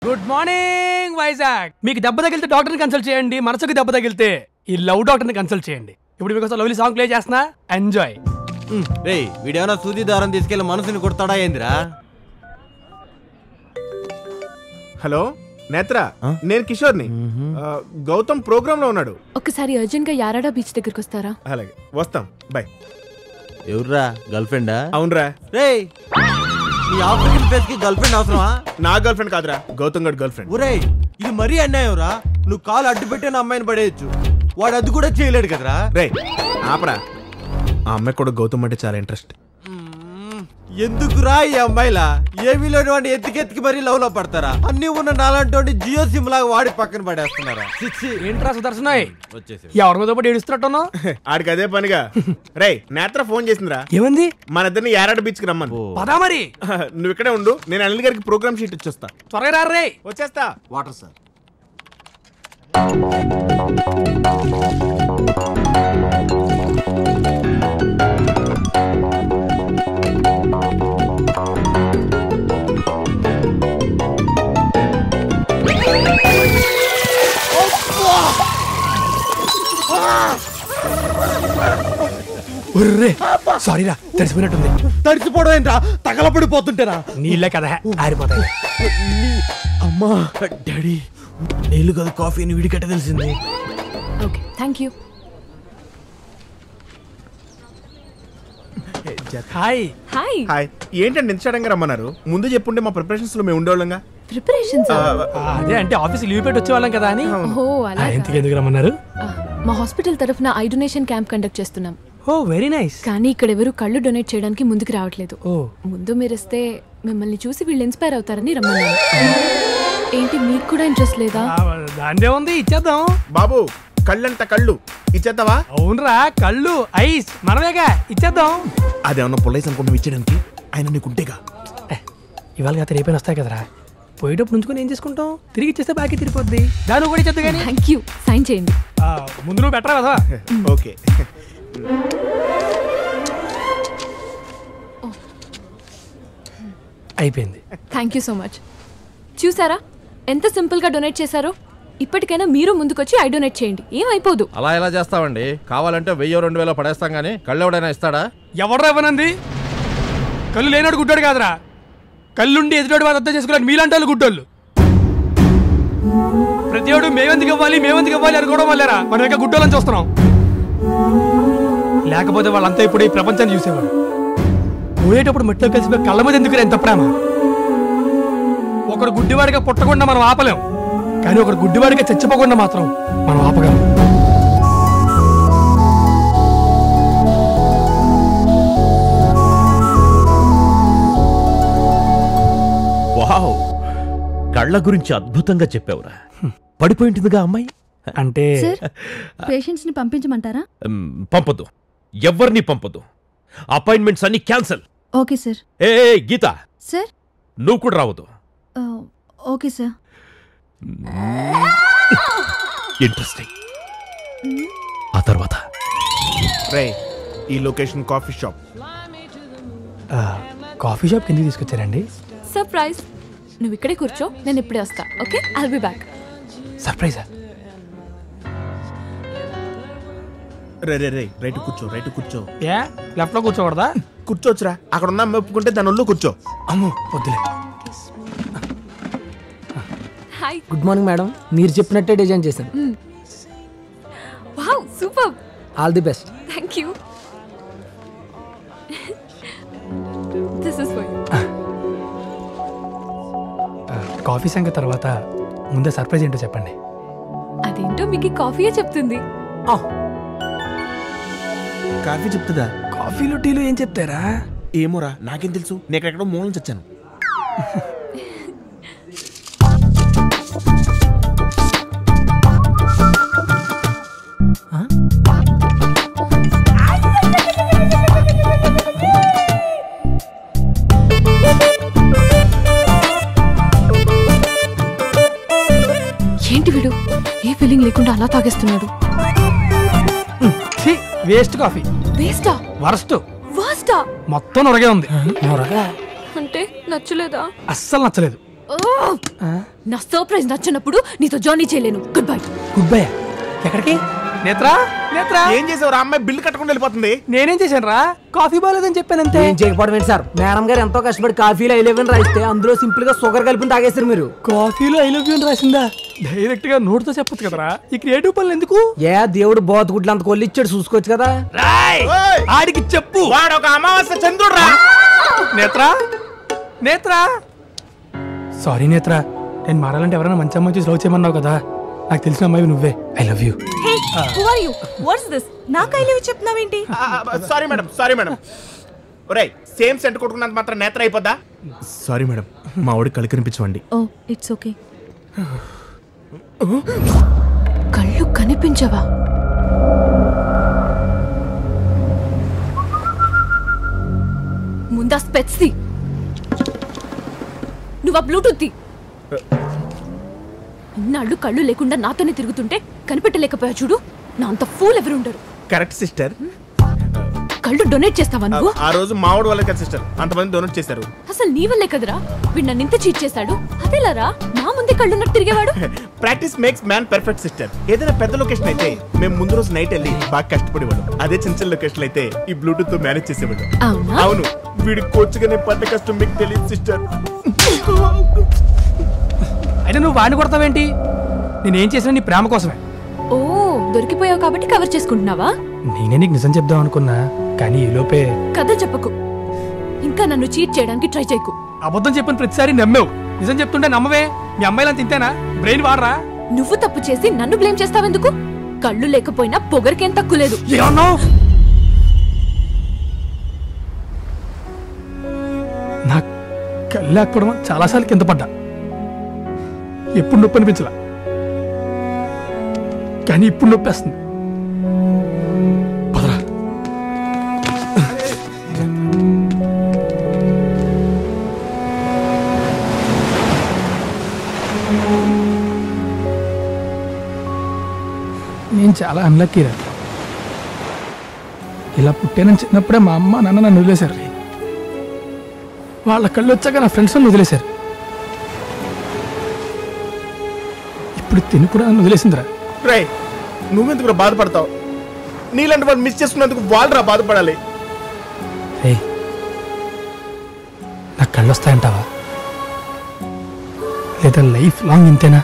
Good morning Vizag మీకు దెబ్బ తగిలితే డాక్టర్ని కన్సల్ట్ చేయండి మనసుకు దెబ్బ తగిలితే ఈ లవ్ డాక్టర్ని కన్సల్ట్ చేయండి ఇప్పుడు మీకు లవ్లీ సాంగ్ ప్లే చేస్తున్నా ఎంజాయ్ రే వీడేమైనా సూది దారం తీసుకెళ్లి మనసుని కొడతాడా ఏందిరా హలో నేత్ర నేను కిషోర్ని ఆ, గౌతమ్ ప్రోగ్రామ్ లో ఉన్నాడు ఒకసారి అర్జెంట్ గా యారాడా బీచ్ దగ్గరికి వస్తారా అలాగే వస్తాం బాయ్ ఎవర్రా గర్ల్ ఫ్రెండా అవునరా రే ఈ ఆఫ్రికన్ ఫేస్ కి గర్ల్ ఫ్రెండ్ అవసరమా నా గర్ల్ ఫ్రెండ్ కాదురా గౌతమ్ గడ్ గర్ల్ ఫ్రెండ్ ఒరే ఇది మరీ అన్యాయం రా నువ్వు కాలు అడ్డు పెట్టిన అమ్మాయిని పడేయచ్చు వాడు అది కూడా చేయలేడు కదరా రే ఆపరా ఆ అమ్మాయి కూడా గౌతమ్ అంటే చాలా ఇంట్రెస్ట్ ఎందుకురా ఈ అమ్మాయిలా ఏమీ లేని వాడిని ఎత్తికెత్తికి మరీ లవ్ లో పడతారా అన్ని ఉన్న నాలంటి జియో సిమ్ లాగా వాడి పక్కన పడేస్తున్నారా చిచ్చి ఏంట్రా సుదర్శనాయ్ వచ్చేసి ఎవరి మీద పడి ఏడుస్తున్నట్టున్నా ఆడికి అదే పనిగా రే నేత్ర ఫోన్ చేసిందిరా ఏమంది మన ఇద్దరిని యారాడ బీచ్ కి రమ్మను పదా మరి నువ్వు ఇక్కడే ఉండు నేను అనిల్ గారికి ప్రోగ్రామ్ షీట్ ఇచ్చేస్తా త్వరగా రా రే వచ్చేస్తా వాటర్ సార్ ఒర్రే సారీ రా తెలిసిపోయినట్టుంది తడిసిపోవడం ఏంట్రా తగలపడిపోతుంటేనా నీళ్ళే కదా ఆరిపోతాయి అమ్మా డాడీ నీళ్ళు కదా కాఫీ అని వీడికట్ట తెలిసింది okay thank you hi hi hi ఏంటండి ఇంత సడన్ గా రమ్మన్నారు ముందు చెప్పుంటే మా ప్రిపరేషన్స్ లో మేము ఉండేవాళ్ళంగా ప్రిపరేషన్స్ ఆ, అదే అంటే ఆఫీస్ లీవ్ పెట్టి వచ్చేవాళ్ళం కదా అని ఓహో ఆ, అలా ఎందుకు ఎందుకు రమ్మన్నారు మా హాస్పిటల్ తరఫున ఐ డొనేషన్ క్యాంప్ కండక్ట్ చేస్తున్నాం ఓ వెరీ నైస్ కానీ ఇక్కడ ఎవరు కళ్ళు డొనేట్ చేయడానికి ముందుకు రావట్లేదు ఓ ముందు మీరు ఇస్తే మిమ్మల్ని చూసి వీళ్ళు ఇన్స్పైర్ అవుతారని రమ్మన్నాను ఏంటి మీకు కూడా ఇంట్రెస్ట్ లేదా దాందే ఉంది ఇచ్చేద్దాం బాబు కళ్ళంట కళ్ళు ఇచ్చేద్దావా అవునరా కళ్ళు ఐస్ మనమేగా ఇచ్చేద్దాం అదేమన్నా పొలైస్ అనుకుంటున్నావు ఇచ్చేయడానికి ఆయన నీకుంటేగా ఏ, ఇవాళ కాదు రేపైనా వస్తాయి కదరా పోయేటప్పుడు ఉంచుకొని ఏం చేసుకుంటాం తిరిగి ఇచ్చేస్తే బాకీ తిరిగిపోద్ది దాని కూడా ఇచ్చేద్దు కానీ థ్యాంక్ యూ సైన్ చేయండి ఆ, ముందు నువ్వు బెటరా కదా ఓకే అయిపోయింది థ్యాంక్ యూ సో మచ్ చూసారా ఎంత సింపుల్ గా డొనేట్ చేశారో ఇప్పటికైనా మీరు ముందుకొచ్చి ఐ డొనేట్ చేయండి ఏం అయిపోదు అలా ఎలా చేస్తామండి కావాలంటే వెయ్యి రెండు వేల పడేస్తాం కానీ కళ్ళు ఎవడైనా ఇస్తాడా ఎవడరా ఇవ్వనంది కళ్ళు లేనాడు గుడ్డోడు కాదురా కళ్ళుండి ఎదుటోడు వాడు అర్థం చేసుకోలేదు మీలాంటి వాళ్ళు గుడ్డోళ్ళు ప్రతి ఒడు మేమెందుకు ఇవ్వాలి మేమెందుకు ఇవ్వాలి అనుకోవడం వల్లేరా మనం ఇంకా గుడ్డోళ్ళని చూస్తున్నాం లేకపోతే వాళ్ళంతా ఇప్పుడు ఈ ప్రపంచాన్ని చూసేవాడు పోయేటప్పుడు మట్టిలో కలిసిపోయి కళ్ళ మీద ఎందుకు ఎంత ప్రేమ ఒకడు గుడ్డివాడిగా పుట్టకుండా మనం ఆపలేం కానీ ఒకడు గుడ్డివాడిగా చచ్చిపోకుండా మాత్రం మనం ఆపగలం వావ్ కళ్ళ గురించి అద్భుతంగా చెప్పావురా పడిపోయింటుందిగా అమ్మాయి అంటే సార్ పేషెంట్స్ ని పంపించమంటారా మ్, పంపొద్దు ఎవరిని పంపొద్దు అపాయింట్మెంట్స్ అన్ని క్యాన్సల్ ఓకే సార్ ఏ ఏ, గీత సార్ నువ్వు కూడా రావద్దు ఆ, ఓకే సార్ ఇంట్రెస్టింగ్ ఆ తర్వాత రే ఈ లొకేషన్ కాఫీ షాప్ ఆ, కాఫీ షాప్ కిందకి తీసుకొచ్చారండి సర్ప్రైజ్ నువ్వు ఇక్కడే కూర్చో నేను ఇప్పుడే వస్తా ఓకే ఐల్ బి బ్యాక్ సర్ప్రైజా రే రే రే రైట్ కూర్చో రైట్ కూర్చో ఏ లెఫ్ట్ లో కూర్చోకూడదా కూర్చోవచ్చురా అక్కడ ఉన్న అమ్మాయి ఒప్పుకుంటే దాని ఒళ్ళు కూర్చో అమ్మో వద్దులే హాయ్ గుడ్ మార్నింగ్ మేడం మీరు చెప్పినట్టే డిజైన్ చేశాను wow super all the best thank you this is for ఆ, కాఫీ సంగతి తర్వాత ముందే సర్ప్రైజ్ ఏంటో చెప్పండి అదేంటో మీకు ఈ కాఫీయే చెప్తుంది కాఫీ చెప్తుందా కాఫీలో టీలో ఏం చెప్తారా ఏమోరా నాకేం తెలుసు నేను ఎక్కడెక్కడో మూలం చచ్చాను ఏంటి వీడు ఏ ఫీలింగ్ లేకుండా అలా తాగేస్తున్నాడు వేస్ట్ కాఫీ వేస్టా వరస్ట్ వర్స్టా మొత్తం నొరగే ఉంది నొరగా అంటే నచ్చలేదా అస్సలు నచ్చలేదు ఓ! నా సర్ప్రైజ్ నచ్చినప్పుడు నీతో జాయిన్ చేయలేను గుడ్ బై గుడ్ బై ఎక్కడికి నేత్రా నేత్రా ఏం చేసావు అమ్మాయి బిల్లు కట్టకుండా వెళ్ళిపోతుంది నేనేం చేశాను రా కాఫీ బాగాలేదని చెప్పానంతే ఏం చేయకపోవడం ఏంటి సార్ మేడం గారు ఎంతో కష్టపడి కాఫీలో ఎలెవెన్ రాయిస్తే అందులో సింపుల్ గా షుగర్ కలిపి తాగేస్తారు మీరు కాఫీలో ఐ లవ్ యూ అని రాసిందా డైరెక్ట్ గా నోటితో చెప్పొచ్చు కదరా ఈ క్రియేటివ్ పనులు ఎందుకు ఏ దేవుడు బోతగుడ్లు అంత కొల్లి ఇచ్చాడు చూసుకోవచ్చు కదా ఓయ్! ఆడికి చెప్పు వాడు ఒక అమావాస్య చంద్రుడు రా నేత్రా నేత్రా సారీ నేత్రా నేను మారాలంటే ఎవరైనా మంచి అమ్మాయి చూసి లవ్ చేయమన్నావు కదా నాకు తెలిసిన అమ్మాయి నువ్వే I love you hey who are you what's this నాకు ఐ లివ్ చెప్తున్నావేంటి సారీ మేడం సారీ మేడం ఒరేయ్ సేమ్ సెంటర్ కొట్టుకున్నంత మాత్రం నేత్ర అయిపోద్దా సారీ మేడం మా వాడి కళ్ళు కనిపించవండి ఓ ఇట్స్ ఓకే కళ్ళు కనిపించవా ముందా స్పెట్స్ తీ నువ్వు ఆ బ్లూటూత్ తీ ఇన్నాళ్ళు కళ్ళు లేకుండా నాతోనే తిరుగుతుంటే కనిపెట్టలేకపోయా చూడు నా అంత ఫూల్ ఎవరు ఉండరు కరెక్ట్ సిస్టర్ కళ్ళు డొనేట్ చేస్తావా నువ్వు ఆ రోజు మావాడు వాళ్ళ కదా సిస్టర్ అంతమంది డొనేట్ చేశారు అసలు నీ వల్లే కదరా వీడు నన్ను ఇంత చీట్ చేశాడు అదేలారా నా ముందే కళ్ళున్నట్టు తిరిగేవాడు practice makes man perfect sister ఏదైనా పెద్ద లొకేషన్ అయితే మేము ముందు రోజు నైట్ వెళ్ళి బాగా కష్టపడేవాళ్ళం అదే చిన్న చిన్న లొకేషన్ అయితే ఈ బ్లూటూత్ తో మేనేజ్ చేసేవాళ్ళం అవునా అవును వీడి కోచ్గానే పడ్డ కష్టం మీకు తెలియదు సిస్టర్ అయితే నువ్వు వాడిని కొడతావేంటి నేనేం చేసినా నీ ప్రేమ కోసమే ఓ దొరికిపోయావు కాబట్టి కవర్ చేసుకుంటున్నావా నేనే నీకు నిజం చెప్దాం అనుకున్నా కానీ ఈ లోపే కథ చెప్పకు ఇంకా నన్ను చీట్ చేయడానికి ట్రై చేయకు అబద్ధం చెప్పిన ప్రతిసారి నమ్మావు నిజం చెప్తుంటే నమ్మవే మీ అమ్మాయిలా తింటేనా బ్రెయిన్ వాడరా నువ్వు తప్పు చేసి నన్ను బ్లేమ్ చేస్తావెందుకు కళ్ళు లేకపోయినా పొగరికేం తక్కువ లేదు ఏమన్నావు నా కళ్ళు లేకపోవడం చాలాసార్లు కింద పడ్డా ఎప్పుడు నొప్పి అనిపించలా కానీ ఇప్పుడు నొప్పి వేస్తుంది పదరా నేను చాలా అన్లక్కీరా ఇలా పుట్టానని చిన్నప్పుడే మా అమ్మ నాన్న నన్ను వదిలేశారు వాళ్ళ కళ్ళు వచ్చాక నా ఫ్రెండ్స్ నన్ను వదిలేశారు ఇప్పుడు తిని కూడా నన్ను వదిలేసిందిరా రే నువ్వెందుకు బాధపడతావు నీలాంటి వాడు మిస్ చేసుకున్నందుకు వాళ్ళరా బాధపడాలి రే నాకు కళ్ళు వస్తాయంటావా లేదా లైఫ్ లాంగ్ ఇంతేనా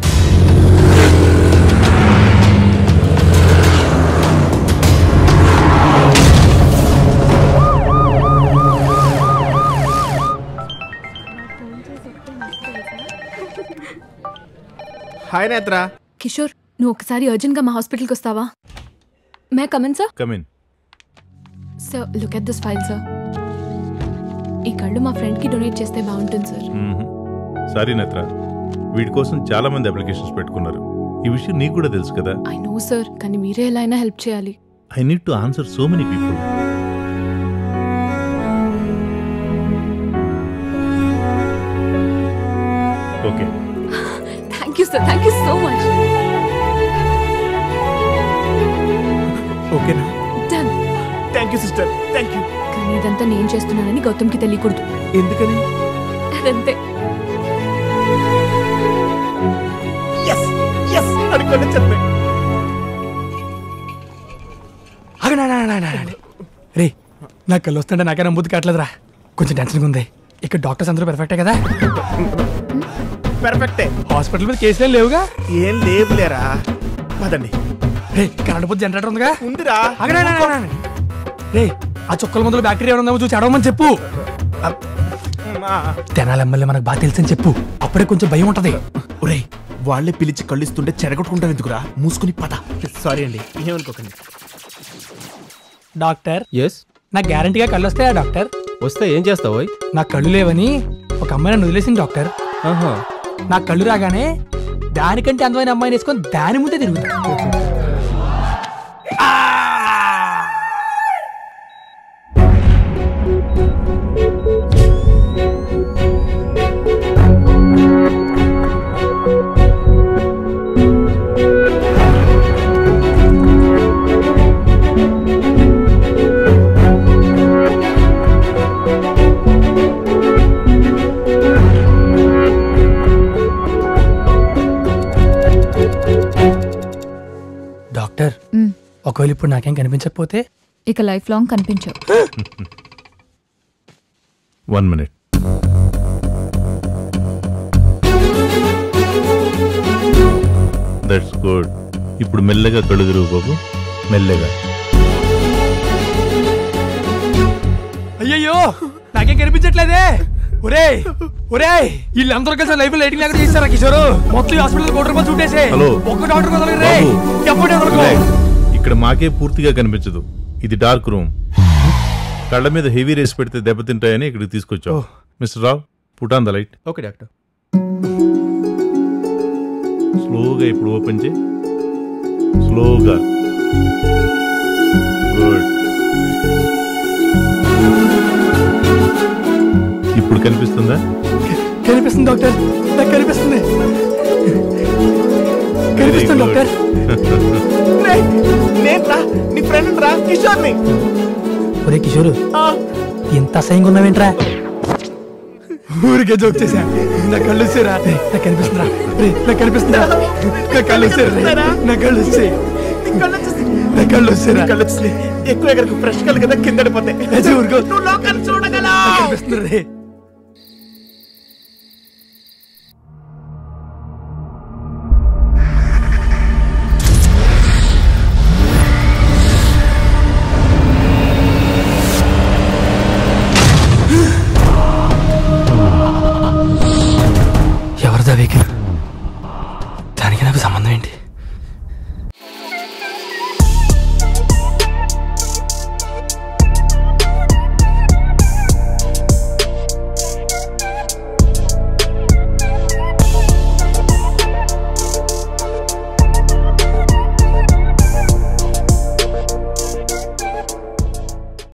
హాయ్ నేత్ర కిషోర్ నువ్వు ఒకసారి అర్జెంట్ గా మా హాస్పిటల్కి వస్తావా may come in sir come in sir look at this file sir ఈ కళ్ళు మా ఫ్రెండ్ కి డొనేట్ చేస్తే బాగుంటుంది సార్ సారీ నేత్ర వీటి కోసం చాలా మంది అప్లికేషన్స్ పెట్టుకున్నారు ఈ విషయం నీకు కూడా తెలుసు కదా ఐ నో సార్ కానీ మీరే ఎలా అయినా హెల్ప్ చేయాలి I need to answer so many people okay thank you sir thank you so much ఓకేనా done thank you sister thank you కానీ ఇదంతా నేను చేస్తున్నానని గౌతమ్కి తెలియకూడదు ఎందుకని అదంతే ఎస్ ఎస్ అనుకోండి చెప్పే రే నాకు కళ్ళు వస్తుంటే నాకే నమ్ముద్ది కావట్లేదురా కొంచెం టెన్షన్గా ఉంది ఇక్కడ డాక్టర్స్ అందరూ పర్ఫెక్టే కదా పర్ఫెక్టే హాస్పిటల్ మీద కేసులు ఏం లేవుగా ఏం లేవులేరా పదండి రే కరెంట్ పోతే జనరేటర్ ఉందిగా ఉందిరా రే ఆ చుక్కల మందులో బ్యాక్టీరియా ఉందేమో చూసి అడవమని చెప్పు ఆ, తెనాలి ఎమ్మెల్యే మనకు బాగా తెలుసని చెప్పు అప్పుడే కొంచెం భయం ఉంటది ఒరేయ్ వాళ్ళే పిలిచి కళ్ళిస్తుంటే చెడగొట్టుకుంటారు ఎందుకురా మూసుకుని పద సారీ అండి ఏమనుకోకండి డాక్టర్ ఎస్ నాకు గ్యారంటీగా కళ్ళు వస్తాయా డాక్టర్ వస్తే ఏం చేస్తావు నాకు కళ్ళు లేవని ఒక అమ్మాయి నన్ను వదిలేసింది డాక్టర్ ఆహా నాకు కళ్ళు రాగానే దానికంటే అందమైన అమ్మాయిని వేసుకొని దాని ముందే తిరుగుతా డాక్టర్ మ్, ఒకవేళ ఇప్పుడు నాకేం కనిపించకపోతే ఇక లైఫ్ లాంగ్ కనిపించవు వన్ మినిట్ దట్స్ గుడ్ ఇప్పుడు మెల్లగా కళ్ళు తిరుగు బాబు మెల్లగా అయ్యయ్యో నాకేం కనిపించట్లేదే ఒరేయ్ ఒరేయ్ వీళ్ళందరూ కలిసి లైఫ్ లైటింగ్ లేకుండా చేస్తారా కిషోర్ మొత్తం హాస్పిటల్ కోటి రూపాయలు చూటేసే హలో. ఒక్క డాక్టర్ వదలరు రే బాబు. ఎప్పుడు వదలరు రిలాక్స్. ఇక్కడ మాకే పూర్తిగా కనిపించదు ఇది డార్క్ రూమ్ కళ్ళ మీద హెవీ రేస్ పెడితే దెబ్బతింటాయని ఇక్కడికి తీసుకొచ్చాం mister Rao put on the light okay doctor స్లోగా ఇప్పుడు ఓపెన్ చేయి స్లోగా గుడ్ ఇప్పుడు కనిపిస్తుందా కనిపిస్తుంది డాక్టర్ నాకు కనిపిస్తుంది కనిపిస్తుంది Very good. డాక్టర్ నేను రా నీ ఫ్రెండ్ రా కిషోర్ని ఒరే కిషోర్ ఆ, ఇంత అసహ్యంగా ఉన్నావేంట్రా ఊరికే జోక్ చేశా నా కళ్ళు వచ్చారా నాకు కనిపిస్తుందా రే, నాకు కనిపిస్తుందా నా కళ్ళు వచ్చారా రే, నా కళ్ళు వచ్చాయి నీ కళ్ళు వచ్చేసి నా కళ్ళు వచ్చారా కళ్ళు వచ్చేసి ఎక్కువ ఎక్కడికి ఫ్రెష్ కళ్ళు కదా కింద పడిపోతాయి అదే ఊరుకో. నువ్వు లోకాన్ని చూడగలవు నాకు కనిపిస్తుంది రే ఎవరిదా వెహికల్ దానికి నాకు సంబంధం ఏంటి